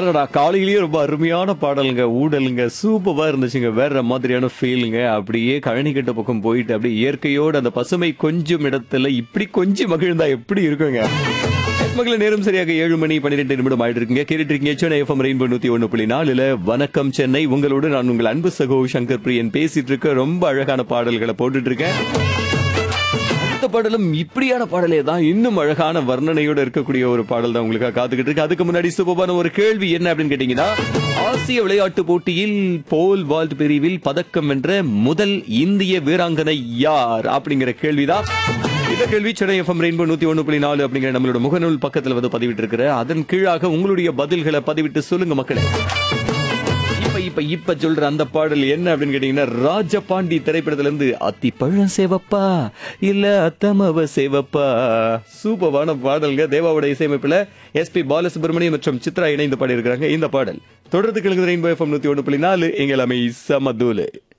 அடடா காலையிலேயே ரொம்ப அருமையான பாடலுங்க ஊடலுங்க சூப்பரா இருந்துச்சுங்க வேற மாதிரியான ஃபீலுங்க அப்படியே கழனி கட்ட பக்கம் போயிட்டு அப்படியே இயற்கையோட அந்த பசுமை கொஞ்சம் இடத்துல இப்படி கொஞ்சம் மகிழ்ந்தா எப்படி இருக்குங்க மகள நேரம் சரியாக ஏழு மணி பன்னிரெண்டு நிமிடம் ஆயிட்டு இருக்குங்க கேட்டுட்டு இருக்கீங்க சென்னை எஃப்எம் ரெயின்போ நூத்தி ஒண்ணு புள்ளி நாலுல வணக்கம் சென்னை உங்களோடு நான் உங்கள் அன்பு சகோ சங்கர் பிரியன் பேசிட்டு இருக்க ரொம்ப அழகான பாடல்களை போட்டுட்டு இருக்கேன் அடுத்த பாடலும் இப்படியான பாடலே தான் இன்னும் அழகான வர்ணனையோட இருக்கக்கூடிய ஒரு பாடல் தான் உங்களுக்காக காத்துக்கிட்டு இருக்கு அதுக்கு முன்னாடி சூப்பரான ஒரு கேள்வி என்ன அப்படின்னு கேட்டீங்கன்னா ஆசிய விளையாட்டு போட்டியில் போல் வால்ட் பிரிவில் பதக்கம் வென்ற முதல் இந்திய வீராங்கனை யார் அப்படிங்கிற கேள்விதான் இந்த கேள்வி சென்னை எஃப்எம் ரெயின்போ நூத்தி ஒண்ணு புள்ளி நாலு அப்படிங்கிற நம்மளோட முகநூல் பக்கத்துல வந்து பதிவிட்டு இருக்கிற அதன் கீழாக உங்களுடைய பதில்களை பதிவிட்டு சொல்லுங்க மக்களே இப்ப இப்ப இப்ப சொல்ற அந்த பாடல் என்ன அப்படின்னு கேட்டீங்கன்னா ராஜபாண்டி திரைப்படத்துல இருந்து அத்தி பழம் சேவப்பா இல்ல அத்தமவ சேவப்பா சூப்பரான பாடல்ங்க தேவாவோட இசையமைப்புல எஸ்பி பாலசுப்ரமணியம் மற்றும் சித்ரா இணைந்து பாடி இருக்கிறாங்க இந்த பாடல் தொடர்ந்து கிழங்கு ரெயின்போ எஃப்எம் நூத்தி ஒண்ணு புள்ளி நாலு எங்கள் அமை சமதூலு